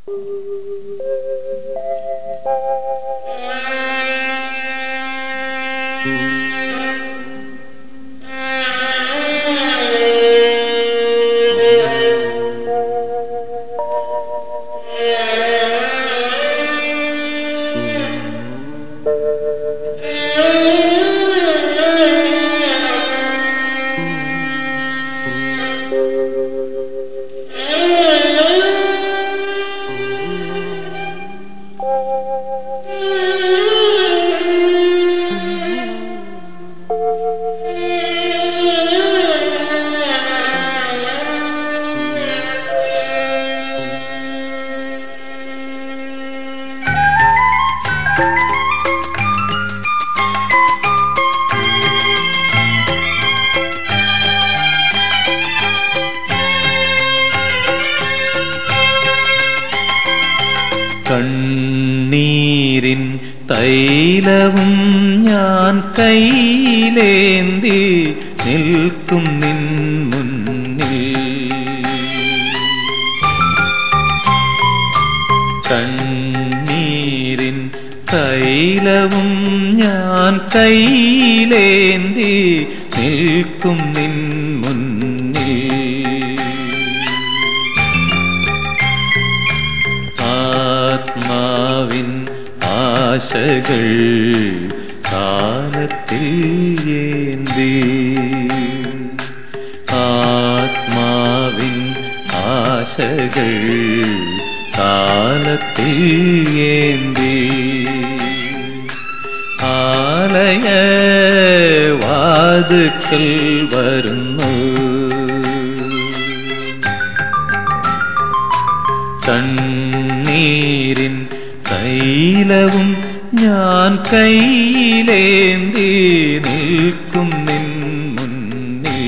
കണ്ണീരിൻ തൈലവും ഞാൻ കയ്യിലേന്തി നിൽക്കും നിൻ മുന്നിൽ കണ്ണീരിൻ തൈലവും ഞാൻ കയ്യിലേന്തി നിൽക്കും നിൻ മുന്നിൽ ആത്മാവിൻ ആശകൾ കാലത്തിൽ ഏന്തി ആത്മാവിൻ ആശകൾ കാലത്തിൽ ഏന്തി ആലയ വാതുക്കൽ വരുന്നു കണ്ണീരിൻ തൈലവും ഞാൻ കയ്യിലേന്തി നിൽക്കും നിൻ മുന്നിൽ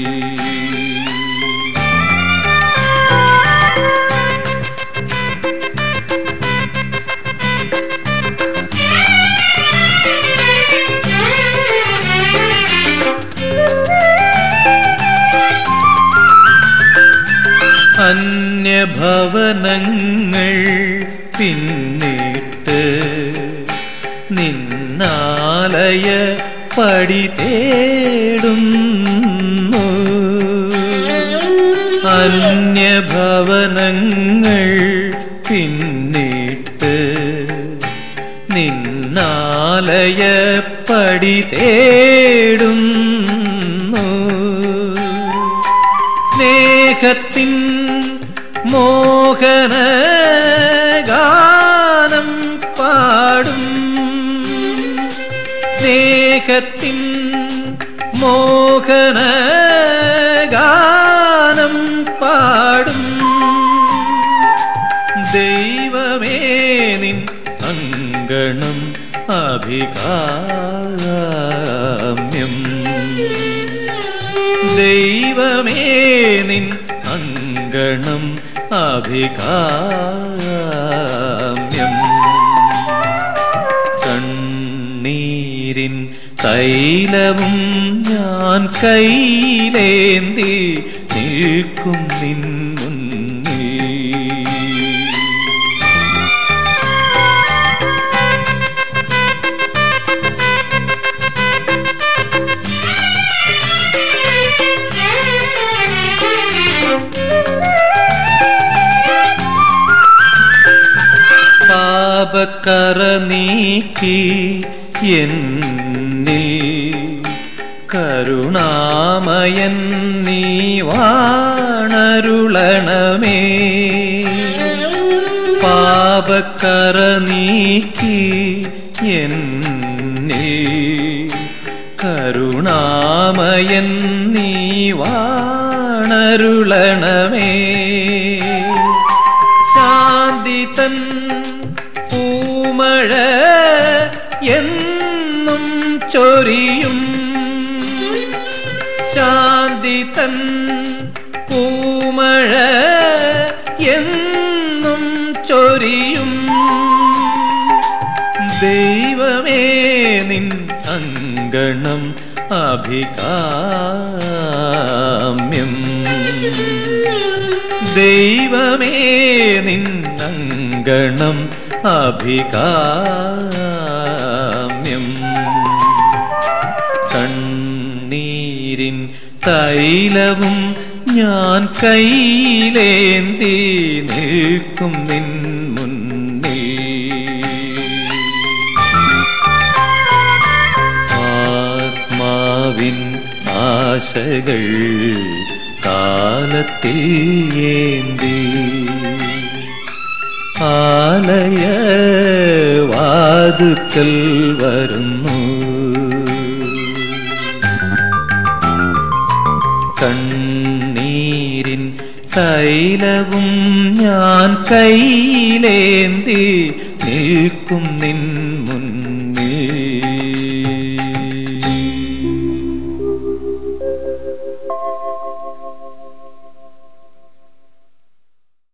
അന്യഭവനങ്ങൾ പിന്നിട്ട് നിന്നാലയ പടി തേടുന്നു അന്യഭവനങ്ങൾ പിന്നിട്ട് നിന്നാലയ പടി തേടുന്നു സ്നേഹത്തിൻ മോഹന ഗാനം പാടും സ്നേഹത്തിൻ മോഹന ഗാനം പാടും ദൈവമേ നിൻ അങ്കണം അഭികാമ്യം ദൈവമേ നിൻ അങ്കണം അഭികാമ്യം കണ്ണീരിൻ തൈലവും ഞാൻ കയ്യിലേന്തി നിൽക്കും നിൻ മുന്നിൽ പാപക്കറ നീക്കി എന്നിൽ കരുണാമയൻ നീ വാണരുളണമേ പാപക്കറ നീക്കി എന്നിൽ കരുണാമയൻ നീ വാണരുളണമേ ശാന്തി തൻ പൂമഴ എന്നും ചൊരിയും ശാന്തി തൻ പൂമഴ എന്നും ചൊരിയും ദൈവമേ നിൻ അങ്കണം അഭികാമ്യം ദൈവമേ നിൻ അങ്കണം അഭികാമ്യം കണ്ണീരിൻ തൈലവും ഞാൻ കയ്യിലേന്തി നിൽക്കും നിൻ മുന്നിൽ ആത്മാവിൻ ആശകൾ കാലത്തിൽ ഏന്തി ആലയ വാതുക്കൽ വരുന്നു കണ്ണീരിൻ തൈലവും ഞാൻ കയ്യിലേന്തി നിൽക്കും നിൻ മുന്നിൽ